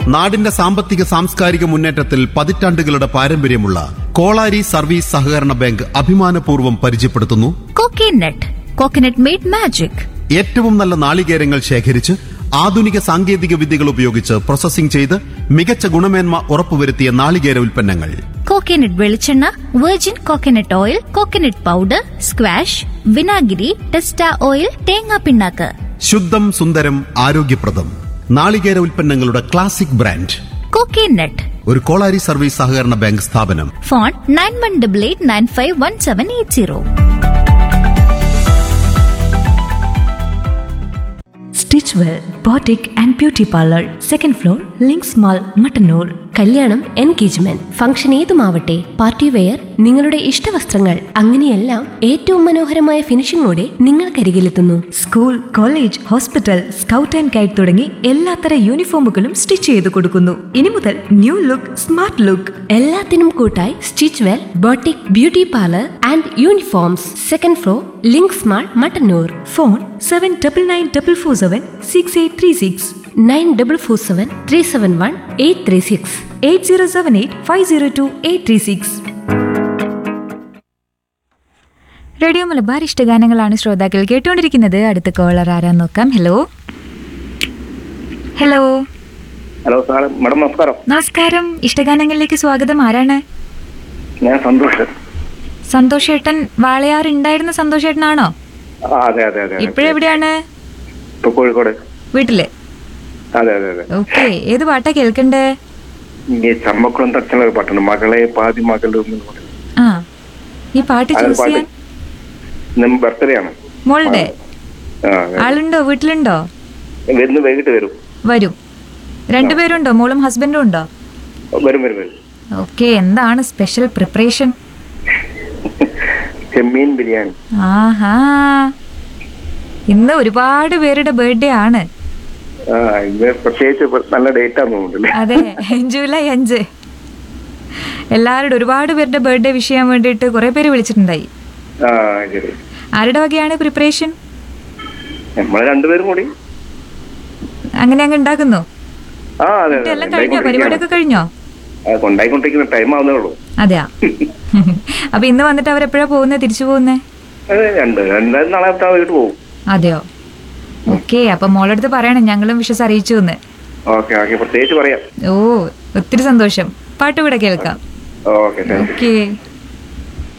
നാടിന്റെ സാമ്പത്തിക സാംസ്കാരിക മുന്നേറ്റത്തിൽ പതിറ്റാണ്ടുകളുടെ പാരമ്പര്യമുള്ള കോളാരി സർവീസ് സഹകരണ ബാങ്ക് അഭിമാനപൂർവ്വം പരിചയപ്പെടുത്തുന്നു കോക്കനട്ട് കോക്കനട്ട് മെയ്ഡ് മാജിക് ഏറ്റവും നല്ല നാളികേരങ്ങൾ ശേഖരിച്ച് ആധുനിക സാങ്കേതിക വിദ്യകൾ ഉപയോഗിച്ച് പ്രോസസ്സിംഗ് ചെയ്ത് മികച്ച ഗുണമേന്മ ഉറപ്പുവരുത്തിയ നാളികേര ഉൽപ്പന്നങ്ങൾ കോക്കനട്ട് വെളിച്ചെണ്ണ virgin coconut oil coconut powder squash വിനാഗിരി ടെസ്റ്റ ഓയിൽ തേങ്ങാ പിണ്ണാക്ക് ശുദ്ധം സുന്ദരം ആരോഗ്യപ്രദം നാളികേര ഉൽപ്പന്നങ്ങളുടെ ക്ലാസിക് ബ്രാൻഡ് കോക്കനട്ട് ഒരു കോളാരി സർവീസ് സഹകരണ ബാങ്ക് സ്ഥാപനം phone nine one double eight nine five one seven eight zero Stitch Well boutique and beauty parlour second floor Links Mall Mattannur കല്യാണം എൻഗേജ്മെന്റ് ഫംഗ്ഷൻ ഏതുമാവട്ടെ പാർട്ടി വെയർ നിങ്ങളുടെ ഇഷ്ടവസ്ത്രങ്ങൾ അങ്ങനെയെല്ലാം ഏറ്റവും മനോഹരമായ ഫിനിഷിംഗോടെ നിങ്ങൾക്കരികിലെത്തുന്നു school college hospital scout and guide തുടങ്ങി എല്ലാത്തര യൂണിഫോമുകളും സ്റ്റിച്ച് ചെയ്ത് കൊടുക്കുന്നു ഇനി മുതൽ ന്യൂ ലുക്ക് സ്മാർട്ട് ലുക്ക് എല്ലാത്തിനും കൂട്ടായി Stitch Well boutique beauty parlour and uniforms second floor Links Mall Mattannur phone seven double nine double four seven six eight three six nine double four seven three seven one eight three six eight zero seven eight five zero two eight three six radio Malabar ഇഷ്ടഗാനങ്ങളാണ് ശ്രോതാക്കൾ കേട്ടുകൊണ്ടിരിക്കുന്നത് അടുത്ത caller ആരാന്ന് നോക്കാം hello hello hello sir madam നമസ്കാരം നമസ്കാരം ഇഷ്ടഗാനങ്ങളിലേക്ക് സ്വാഗതം ആരാണ് ഞാൻ സന്തോഷ് സന്തോഷേട്ടൻ വാളയാർ ഉണ്ടായിരുന്ന സന്തോഷേട്ടനാണോ ആ അതെ അതെ അതെ അതെ. ഇപ്പോഴെവിടെയാണ് ഇപ്പൊ കോഴിക്കോട് വീട്ടില് അതെ അതെ അതെ ഓക്കെ ഏത് പാട്ടാ കേൾക്കണ്ടേ ഈ ചമ്മക്കുളം തച്ചന ഒരു പാട്ടുണ്ട് മകളെ പാതി മകളും എന്ന് പറയും. ആ ഈ പാട്ട് അതൊരു ചൂസ് പാട്ട് ചെയ്യാൻ ഇന്ന് ബർത്ത്ഡേ ആണ് മോളുടെ ആ അതെ. ആളുണ്ടോ വീട്ടിലുണ്ടോ വരുന്ന വൈകിട്ട് വരും വരും രണ്ടുപേരുണ്ടോ മോളും ഹസ്ബൻഡും ഉണ്ടോ വരും വരും വരും ഓക്കെ എന്താണ് സ്പെഷ്യൽ പ്രിപ്പറേഷൻ ചെമ്മീൻ ബിരിയാണി ആഹാ ഇന്ന് ഒരുപാട് പേരുടെ ബർത്ത്ഡേ ആണ് ആ ഇന്ന് പ്രത്യേകിച്ച് ഇപ്പൊ നല്ല ഡേറ്റ് ആണെന്ന് തോന്നുന്നുണ്ടല്ലേ അതെ ജൂലൈ അഞ്ച് എല്ലാവരുടെ ഒരുപാട് പേരുടെ ബർത്ത്ഡേ വിഷ് ചെയ്യാൻ വേണ്ടിയിട്ട് കുറെ പേര് വിളിച്ചിട്ടുണ്ടായി ആ ശരി ആരുടെ വകയാണ് പ്രിപ്പറേഷൻ നമ്മള് രണ്ടുപേരും കൂടി അങ്ങനെ അങ്ങ് ഉണ്ടാക്കുന്നു ആ അതെ എന്നിട്ട് അതെ എല്ലാം കഴിഞ്ഞോ പരിപാടിയൊക്കെ കഴിഞ്ഞോ ആ, കൊണ്ടായിക്കൊണ്ടിരിക്കുന്ന ടൈം ആവുന്നേ ഉള്ളൂ അതെയാ അപ്പൊ ഇന്ന് വന്നിട്ട് അവരെപ്പോഴാ പോകുന്നത് തിരിച്ചു പോകുന്നേ അതെ രണ്ട് രണ്ടായിരം നാളെ വൈകിട്ട് പോകും അതെയോ ഓക്കെ അപ്പൊ മോളടുത്ത് പറയണം ഞങ്ങളും വിഷസ് അറിയിച്ചു എന്ന് ഓക്കെ ഓക്കെ പ്രത്യേകിച്ച് പറയാം ഓ ഒത്തിരി സന്തോഷം പാട്ട് ഇവിടെ കേൾക്കാം ഓക്കെ താങ്ക് യു ഓക്കെ